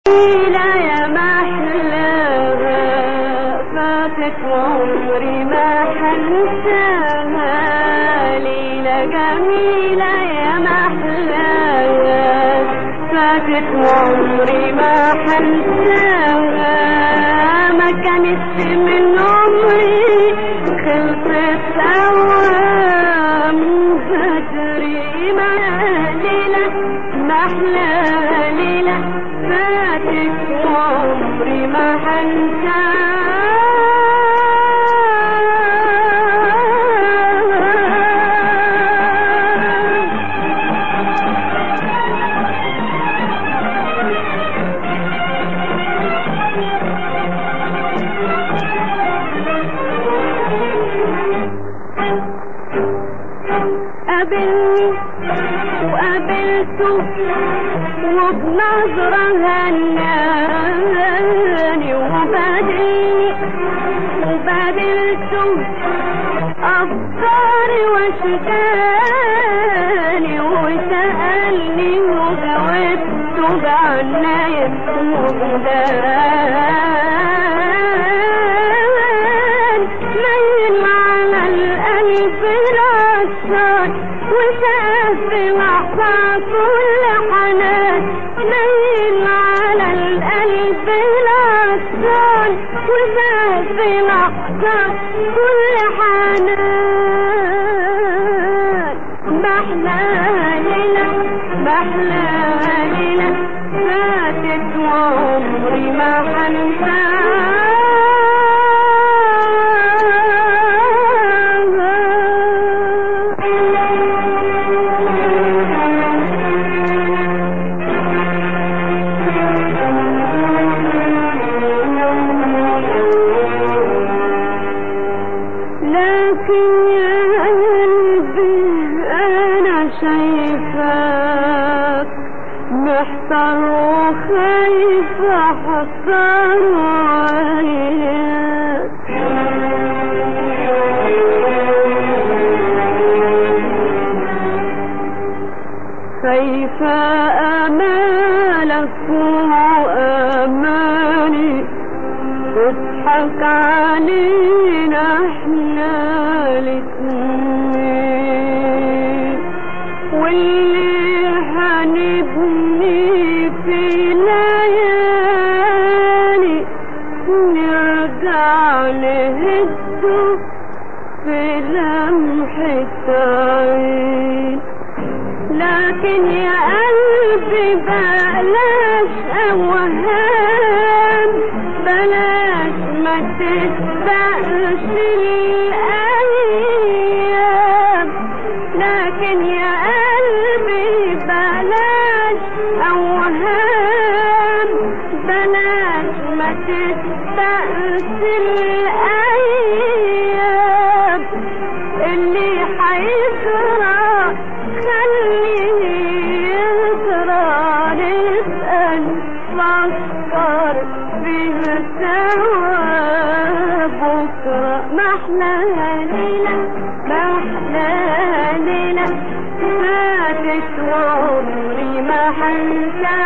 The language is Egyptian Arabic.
جميلة يا محلاها فاتت وعمري ما حنساها ليلة جميلة يا محلاها فاتت وعمري ما حنساها ما كانت من عمري خلصت أوام بدري ما ليلة محلى ليلة فاتت وعمري ما حنساها قابلني وقابلته وبنظرة هناني وبادلني وبادلته أفكاري واشكالي وسألني وجاوبته بعناية وبدان ميل على القلب العطشان وشاف في لحظة كل حنان ميل على القلب العطشان وشاف في لحظة كل حنان محلى ليلة محلى ليلة فاتت وعمري ما لكن يا قلبي انا شايفاك محتار وخايف احصر عليك خايفة امالك واماني تضحك علينا احنا الاتنين واللي هنبني في ليالي نرجع نهده في لمحة عين لكن يا قلبي بلاش اوهام بلاش ما تسبقش الايام لكن يا قلبي بلاش اوهام بلاش ما تسبقش الايام اللي حيجرى خليه يجرى نبقى نفكر فيه سوا بكرة محلى ليلة محلى ليلة فاتت وعمري ما حنساها